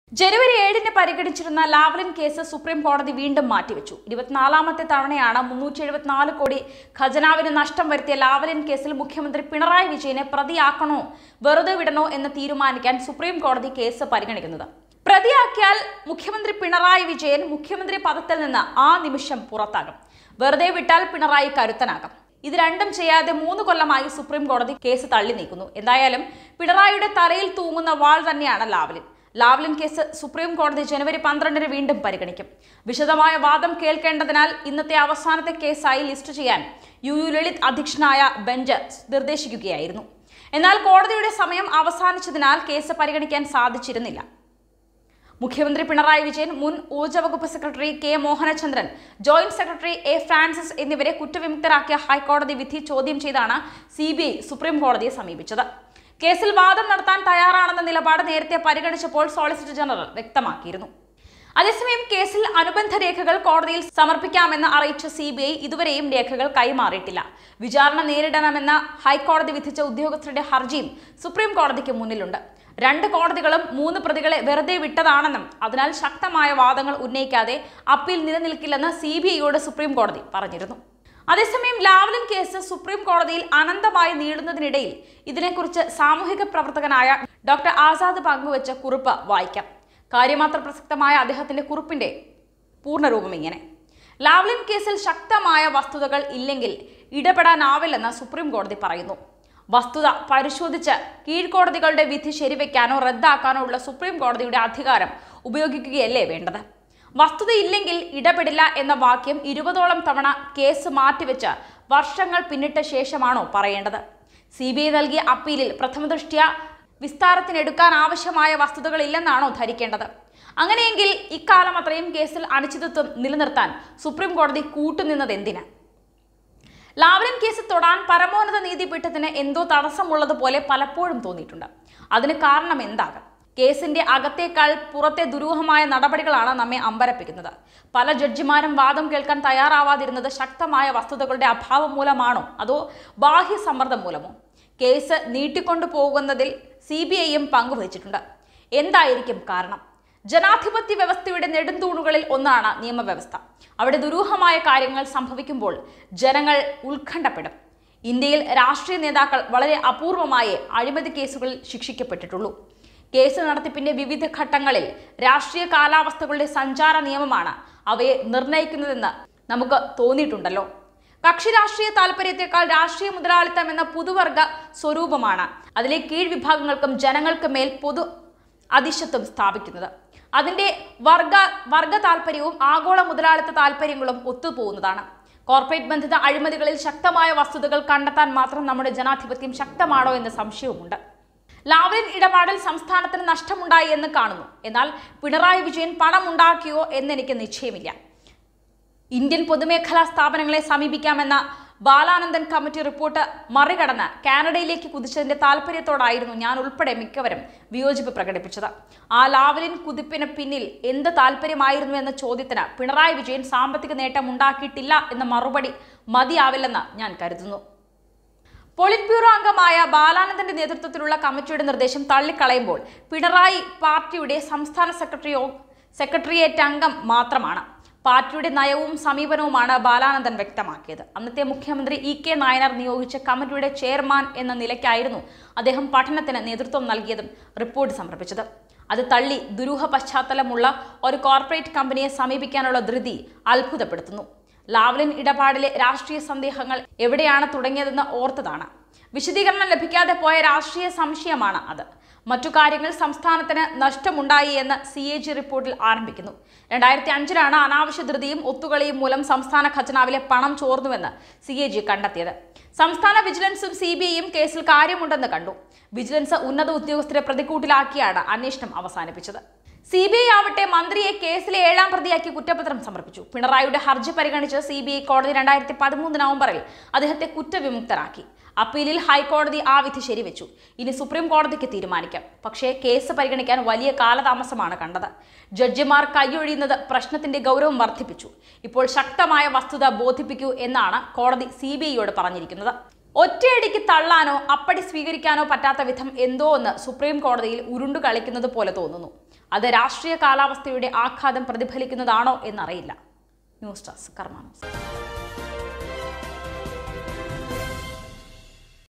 ജനുവരി ഏഴിന് പരിഗണിച്ചിരുന്ന Lavalin case supreme കോടതി വീണ്ടും മാറ്റിവെച്ചു ഇരുപത്തിനാലാമത്തെ തവണയാണ് മുന്നൂറ്റി എഴുപത്തിനാല് കോടി ഖജനാവിന് നഷ്ടം വരുത്തിയ ലാവ്ലിൻ കേസിൽ മുഖ്യമന്ത്രി പിണറായി വിജയനെ പ്രതിയാക്കണോ വെറുതെ വിടണോ എന്ന് തീരുമാനിക്കാൻ സുപ്രീം കോടതി കേസ് പരിഗണിക്കുന്നത് പ്രതിയാക്കിയാൽ മുഖ്യമന്ത്രി പിണറായി വിജയൻ മുഖ്യമന്ത്രി പദത്തിൽ നിന്ന് ആ നിമിഷം പുറത്താകും വെറുതെ വിട്ടാൽ പിണറായി കരുത്തനാകും ഇത് രണ്ടും ചെയ്യാതെ മൂന്ന് കൊല്ലമായി സുപ്രീം കോടതി കേസ് തള്ളി നീക്കുന്നു എന്തായാലും പിണറായിയുടെ തലയിൽ തൂങ്ങുന്ന വാൾ തന്നെയാണ് ലാവ്ലിൻ ലാവ്ലിൻ കേസ് സുപ്രീം കോടതി ജനുവരി പന്ത്രണ്ടിന് വീണ്ടും പരിഗണിക്കും വിശദമായ വാദം കേൾക്കേണ്ടതിനാൽ ഇന്നത്തെ അവസാനത്തെ കേസായി ലിസ്റ്റ് ചെയ്യാൻ യു യു ലളിത് അധ്യക്ഷനായ ബെഞ്ച് നിർദ്ദേശിക്കുകയായിരുന്നു എന്നാൽ കോടതിയുടെ സമയം അവസാനിച്ചതിനാൽ കേസ് പരിഗണിക്കാൻ സാധിച്ചിരുന്നില്ല മുഖ്യമന്ത്രി പിണറായി വിജയൻ മുൻ ഊർജ്ജ വകുപ്പ് secretary K Mohanachandran joint secretary A Francis എന്നിവരെ കുറ്റവിമുക്തരാക്കിയ ഹൈക്കോടതി വിധി ചോദ്യം ചെയ്താണ് സി ബി ഐ സുപ്രീം കോടതിയെ സമീപിച്ചത് കേസിൽ വാദം നടത്താൻ തയ്യാറാണെന്ന നിലപാട് നേരത്തെ പരിഗണിച്ചപ്പോൾ സോളിസിറ്റർ ജനറൽ വ്യക്തമാക്കിയിരുന്നു അതേസമയം കേസിൽ അനുബന്ധ രേഖകൾ കോടതിയിൽ സമർപ്പിക്കാമെന്ന് അറിയിച്ച സി ബി ഐ ഇതുവരെയും രേഖകൾ കൈമാറിയിട്ടില്ല വിചാരണ നേരിടണമെന്ന ഹൈക്കോടതി വിധിച്ച ഉദ്യോഗസ്ഥരുടെ ഹർജിയും സുപ്രീം കോടതിക്ക് മുന്നിലുണ്ട് രണ്ട് കോടതികളും മൂന്ന് പ്രതികളെ വെറുതെ വിട്ടതാണെന്നും അതിനാൽ ശക്തമായ വാദങ്ങൾ ഉന്നയിക്കാതെ അപ്പീൽ നിലനിൽക്കില്ലെന്ന് സി ബി ഐയോട് സുപ്രീം കോടതി പറഞ്ഞിരുന്നു അതേസമയം ലാവ്ലിൻ കേസ് സുപ്രീം കോടതിയിൽ അനന്തമായി നീളുന്നതിനിടയിൽ ഇതിനെക്കുറിച്ച് സാമൂഹിക പ്രവർത്തകനായ ഡോക്ടർ ആസാദ് പങ്കുവച്ച കുറിപ്പ് വായിക്കാം കാര്യമാത്ര പ്രസക്തമായ അദ്ദേഹത്തിന്റെ കുറിപ്പിന്റെ പൂർണ്ണരൂപം ഇങ്ങനെ ലാവ്ലിൻ കേസിൽ ശക്തമായ വസ്തുതകൾ ഇല്ലെങ്കിൽ ഇടപെടാനാവില്ലെന്ന് സുപ്രീം കോടതി പറയുന്നു വസ്തുത പരിശോധിച്ച് കീഴ്ക്കോടതികളുടെ വിധി ശരിവെക്കാനോ റദ്ദാക്കാനോ ഉള്ള സുപ്രീം കോടതിയുടെ അധികാരം ഉപയോഗിക്കുകയല്ലേ വേണ്ടത് വസ്തുതയില്ലെങ്കിൽ ഇടപെടില്ല എന്ന വാക്യം ഇരുപതോളം തവണ കേസ് മാറ്റിവെച്ച് വർഷങ്ങൾ പിന്നിട്ട ശേഷമാണോ പറയേണ്ടത് സി ബി ഐ നൽകിയ അപ്പീലിൽ പ്രഥമദൃഷ്ട്യ വിസ്താരത്തിനെടുക്കാൻ ആവശ്യമായ വസ്തുതകളില്ലെന്നാണോ ധരിക്കേണ്ടത് അങ്ങനെയെങ്കിൽ ഇക്കാലം അത്രയും കേസിൽ അനിശ്ചിതത്വം നിലനിർത്താൻ സുപ്രീം കോടതി കൂട്ടുനിന്നത് എന്തിന് ലാവ്ലിൻ കേസ് തൊടാൻ പരമോന്നത നീതിപീഠത്തിന് എന്തോ തടസ്സമുള്ളതുപോലെ പലപ്പോഴും തോന്നിയിട്ടുണ്ട് അതിന് കാരണം എന്താകും കേസിന്റെ അകത്തേക്കാൾ പുറത്തെ ദുരൂഹമായ നടപടികളാണ് നമ്മെ അമ്പരപ്പിക്കുന്നത് പല ജഡ്ജിമാരും വാദം കേൾക്കാൻ തയ്യാറാവാതിരുന്നത് ശക്തമായ വസ്തുതകളുടെ അഭാവം മൂലമാണോ അതോ ബാഹ്യ സമ്മർദ്ദം മൂലമോ കേസ് നീട്ടിക്കൊണ്ടു പോകുന്നതിൽ സി ബി ഐയും പങ്കുവഹിച്ചിട്ടുണ്ട് എന്തായിരിക്കും കാരണം ജനാധിപത്യ വ്യവസ്ഥയുടെ നെടുന്തൂണുകളിൽ ഒന്നാണ് നിയമവ്യവസ്ഥ അവിടെ ദുരൂഹമായ കാര്യങ്ങൾ സംഭവിക്കുമ്പോൾ ജനങ്ങൾ ഉത്കണ്ഠപ്പെടും ഇന്ത്യയിൽ രാഷ്ട്രീയ നേതാക്കൾ വളരെ അപൂർവമായി അഴിമതി കേസുകളിൽ ശിക്ഷിക്കപ്പെട്ടിട്ടുള്ളൂ കേസ് നടത്തിപ്പിന്റെ വിവിധ ഘട്ടങ്ങളിൽ രാഷ്ട്രീയ കാലാവസ്ഥകളുടെ സഞ്ചാര നിയമമാണ് അവയെ നിർണ്ണയിക്കുന്നതെന്ന് നമുക്ക് തോന്നിയിട്ടുണ്ടല്ലോ കക്ഷി രാഷ്ട്രീയ താല്പര്യത്തെക്കാൾ രാഷ്ട്രീയ മുതലാളിത്തം എന്ന പുതുവർഗ സ്വരൂപമാണ് അതിലെ കീഴ്വിഭാഗങ്ങൾക്കും ജനങ്ങൾക്കും മേൽ പൊതു അതിശത്വം സ്ഥാപിക്കുന്നത് അതിന്റെ വർഗ വർഗ താല്പര്യവും ആഗോള മുതലാളിത്ത താല്പര്യങ്ങളും ഒത്തുപോകുന്നതാണ് കോർപ്പറേറ്റ് ബന്ധിത അഴിമതികളിൽ ശക്തമായ വസ്തുതകൾ കണ്ടെത്താൻ മാത്രം നമ്മുടെ ജനാധിപത്യം ശക്തമാണോ എന്ന സംശയവുമുണ്ട് ലാവ്ലിൻ ഇടപാടിൽ സംസ്ഥാനത്തിന് നഷ്ടമുണ്ടായി എന്ന് കാണുന്നു എന്നാൽ പിണറായി വിജയൻ പണം ഉണ്ടാക്കിയോ എന്നെനിക്ക് നിശ്ചയമില്ല ഇന്ത്യൻ പൊതുമേഖലാ സ്ഥാപനങ്ങളെ സമീപിക്കാമെന്ന ബാലാനന്ദൻ കമ്മിറ്റി റിപ്പോർട്ട് മറികടന്ന് കാനഡയിലേക്ക് കുതിച്ചതിന്റെ താല്പര്യത്തോടായിരുന്നു ഞാൻ ഉൾപ്പെടെ മിക്കവരും വിയോജിപ്പ് പ്രകടിപ്പിച്ചത് ആ ലാവലിൻ കുതിപ്പിന് പിന്നിൽ എന്ത് താല്പര്യമായിരുന്നു എന്ന ചോദ്യത്തിന് പിണറായി വിജയൻ സാമ്പത്തിക നേട്ടം ഉണ്ടാക്കിയിട്ടില്ല എന്ന മറുപടി മതിയാവില്ലെന്ന് ഞാൻ കരുതുന്നു പോളിറ്റ് ബ്യൂറോ അംഗമായ ബാലാനന്ദന്റെ നേതൃത്വത്തിലുള്ള കമ്മിറ്റിയുടെ നിർദ്ദേശം തള്ളിക്കളയുമ്പോൾ പിണറായി പാർട്ടിയുടെ സംസ്ഥാന സെക്രട്ടറിയോ സെക്രട്ടേറിയറ്റ് അംഗം മാത്രമാണ് പാർട്ടിയുടെ നയവും സമീപനവുമാണ് ബാലാനന്ദൻ വ്യക്തമാക്കിയത് അന്നത്തെ മുഖ്യമന്ത്രി ഇ കെ നായനാർ നിയോഗിച്ച കമ്മിറ്റിയുടെ ചെയർമാൻ എന്ന നിലയ്ക്കായിരുന്നു അദ്ദേഹം പഠനത്തിന് നേതൃത്വം നൽകിയതും റിപ്പോർട്ട് സമർപ്പിച്ചത് അത് തള്ളി ദുരൂഹ പശ്ചാത്തലമുള്ള ഒരു കോർപ്പറേറ്റ് കമ്പനിയെ സമീപിക്കാനുള്ള ധൃതി അത്ഭുതപ്പെടുത്തുന്നു ലാവ്ലിൻ ഇടപാടിലെ രാഷ്ട്രീയ സന്ദേഹങ്ങൾ എവിടെയാണ് തുടങ്ങിയതെന്ന് ഓർത്തതാണ് വിശദീകരണം ലഭിക്കാതെ പോയ രാഷ്ട്രീയ സംശയമാണ് അത് മറ്റു കാര്യങ്ങൾ സംസ്ഥാനത്തിന് നഷ്ടമുണ്ടായി എന്ന് സി എ ജി റിപ്പോർട്ടിൽ ആരംഭിക്കുന്നു രണ്ടായിരത്തി അഞ്ചിലാണ് അനാവശ്യ ധൃതിയും ഒത്തുകളിയും മൂലം സംസ്ഥാന ഖജനാവിലെ പണം ചോർന്നുവെന്ന് സി എ ജി കണ്ടെത്തിയത് സംസ്ഥാന വിജിലൻസും സി ബി ഐയും കേസിൽ കാര്യമുണ്ടെന്ന് കണ്ടു വിജിലൻസ് ഉന്നത ഉദ്യോഗസ്ഥരെ പ്രതിക്കൂട്ടിലാക്കിയാണ് അന്വേഷണം അവസാനിപ്പിച്ചത് സി ബി ഐ ആവട്ടെ മന്ത്രിയെ കേസിലെ ഏഴാം പ്രതിയാക്കി കുറ്റപത്രം സമർപ്പിച്ചു പിണറായിയുടെ ഹർജി പരിഗണിച്ച് സി ബി ഐ കോടതി രണ്ടായിരത്തി പതിമൂന്ന് നവംബറിൽ അദ്ദേഹത്തെ കുറ്റവിമുക്തരാക്കി അപ്പീലിൽ ഹൈക്കോടതി ആ വിധി ശരിവെച്ചു ഇനി സുപ്രീം കോടതിക്ക് തീരുമാനിക്കാം പക്ഷേ കേസ് പരിഗണിക്കാൻ വലിയ കാലതാമസമാണ് കണ്ടത് ജഡ്ജിമാർ കൈയൊഴിയുന്നത് പ്രശ്നത്തിന്റെ ഗൗരവം വർദ്ധിപ്പിച്ചു ഇപ്പോൾ ശക്തമായ വസ്തുത ബോധിപ്പിക്കൂ എന്നാണ് കോടതി സി ബി ഐയോട് പറഞ്ഞിരിക്കുന്നത് ഒറ്റയടിക്ക് തള്ളാനോ അപ്പടി സ്വീകരിക്കാനോ പറ്റാത്ത വിധം എന്തോ ഒന്ന് സുപ്രീം കോടതിയിൽ ഉരുണ്ടു കളിക്കുന്നത് പോലെ തോന്നുന്നു അത് രാഷ്ട്രീയ കാലാവസ്ഥയുടെ ആഘാതം പ്രതിഫലിക്കുന്നതാണോ എന്നറിയില്ല ന്യൂസ് ഡെസ്ക് കർമ്മ ന്യൂസ്